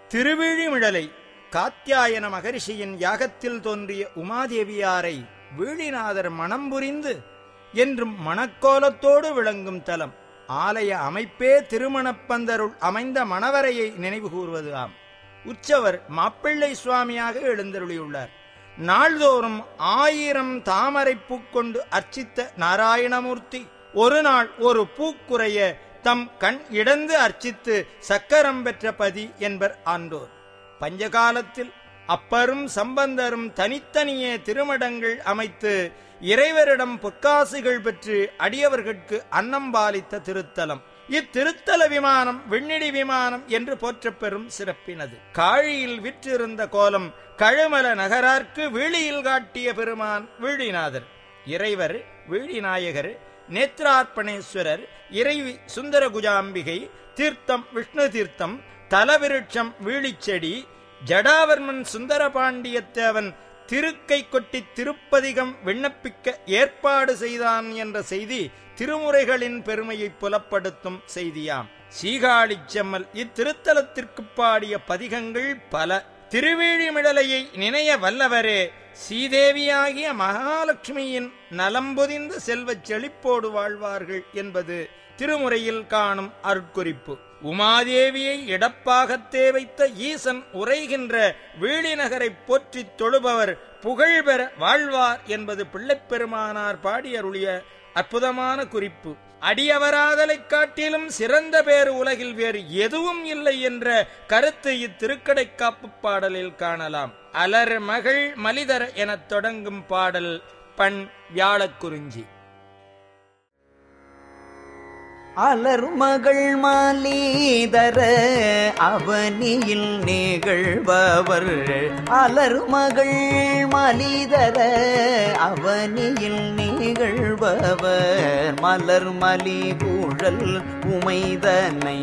திருவிழிமிழலை காத்தியாயன மகரிஷியின் யாகத்தில் தோன்றிய உமாதேவியாரை வீழிநாதர் மணம் புரிந்து என்றும் மணக்கோலத்தோடு விளங்கும் தலம் ஆலய அமைப்பே திருமணப்பந்தருள் அமைந்த மணவரையை நினைவு கூறுவது ஆம் உற்சவர் மாப்பிள்ளை சுவாமியாக எழுந்தருளியுள்ளார் நாள்தோறும் ஆயிரம் தாமரை பூக்கொண்டு அர்ச்சித்த நாராயணமூர்த்தி ஒரு நாள் ஒரு பூக்குறைய தம் கண் இடந்து அர்ச்சித்து சக்கரம் பெற்ற பதி என்பர் ஆண்டோர் பஞ்சகாலத்தில் அப்பரும் சம்பந்தரும் தனித்தனியே திருமடங்கள் அமைத்து இறைவரிடம் பொற்காசுகள் பெற்று அடியவர்கட்கு அன்னம் பாலித்த திருத்தலம் இத்திருத்தல விமானம் விண்ணிடி விமானம் என்று போற்றப்பெறும் சிறப்பினது காழியில் விற்றிருந்த கோலம் கழுமல நகரார்க்கு வீழியில் காட்டிய பெருமான் வீழிநாதர் இறைவர் வீழிநாயகர் நேத்ரார்ப்பணேஸ்வரர் இறைவி சுந்தரகுஜாம்பிகை தீர்த்தம் விஷ்ணு தீர்த்தம் தலவிருட்சம் வீழிச்செடி ஜடாவர்மன் சுந்தரபாண்டியத்தேவன் திருக்கை கொட்டி திருப்பதிகம் விண்ணப்பிக்க ஏற்பாடு செய்தான் என்ற செய்தி திருமுறைகளின் பெருமையை புலப்படுத்தும் செய்தியாம் சீகாழிச் செம்மல் இத்திருத்தலத்திற்கு பாடிய பதிகங்கள் பல திருவேழிமிடலையை நினைய வல்லவரே சீதேவியாகிய மகாலட்சுமியின் நலம்பொதிந்த செல்வச் செழிப்போடு வாழ்வார்கள் என்பது திருமுறையில் காணும் அருட்குறிப்பு உமாதேவியை இடப்பாகத்தே வைத்த ஈசன் உரைகின்ற வீழிநகரை போற்றித் தொழுபவர் புகழ்பெற வாழ்வார் என்பது பிள்ளைப்பெருமானார் பாடியருளிய அற்புதமான குறிப்பு அடியவராதலைக் காட்டிலும் சிறந்த பேறு உலகில் வேறு எதுவும் இல்லை என்ற கருத்து இத்திருக்கடைக்காப்பு பாடலில் காணலாம் அலர் மகள் மலிதர எனத் தொடங்கும் பாடல் பண் வியாழக்குறிஞ்சி அலர்மகள் மாலீதர அவனியில் நிகழ்பவர் அலர்மகள் மாலீதர அவனியில் நிகழ்பவர் மலர் மலி குழல் உமைதனை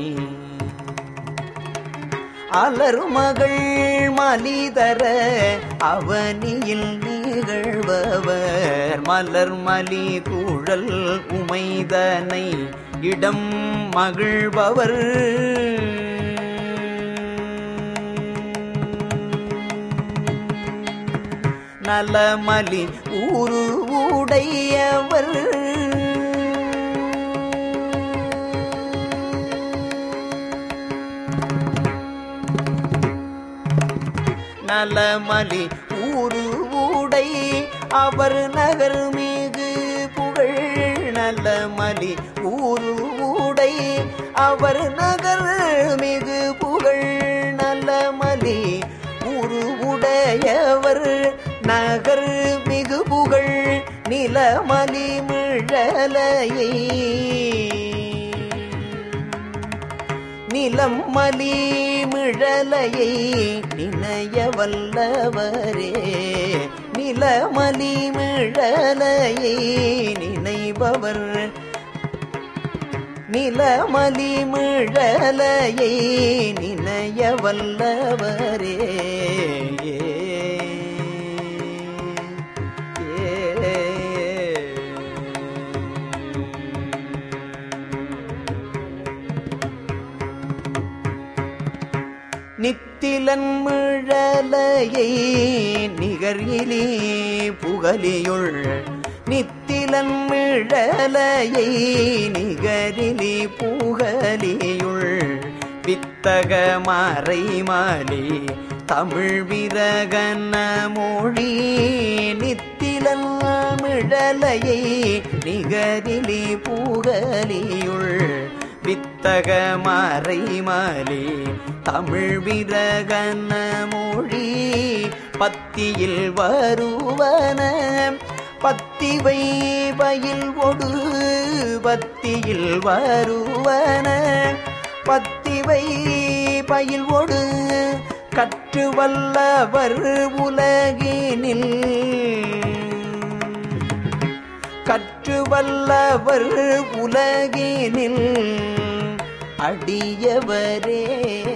அலர்மகள் மலிதர அவனியில் நிகழ்பவர் மலர் மலி குழல் உமைதனை இடம் மகிழ்பவர் நலமலி ஊரு உடையவர் நலமலி ஊரு ஊடை அவர் நகர் மிகு புகழ் நலமலி ஊரு ஊடை அவர் நகர் மிகு புகழ் நலமலி ஊரு உடையவர் நகர் மிகு புகழ் நிலமலி மிழலையை நிலம் மலி மிழலையை நினைய வல்லவரே நிலமலி மிழலையை நினைபவர் நிலமலி மிழலையை நினைய வல்லவரே நித்திலன் மிழலையை நிகரிலே புகலியுள் நித்திலன் மிழலையை நிகரிலே புகலியுள் வித்தக மறைமாலி தமிழ் விரகன மொழி நித்திலன் மிழலையை நிகரிலே புகலியுள் வித்தக மறைமலி தமிழ் விரகன மொழி பத்தியில் வருவன பத்திவை பயில் ஒடு பத்தியில் வருவன பத்திவை பயில் ஒடு கற்று வல்லவர் உலகினில் கற்று வல்லவர் உலகினில் அடியவரே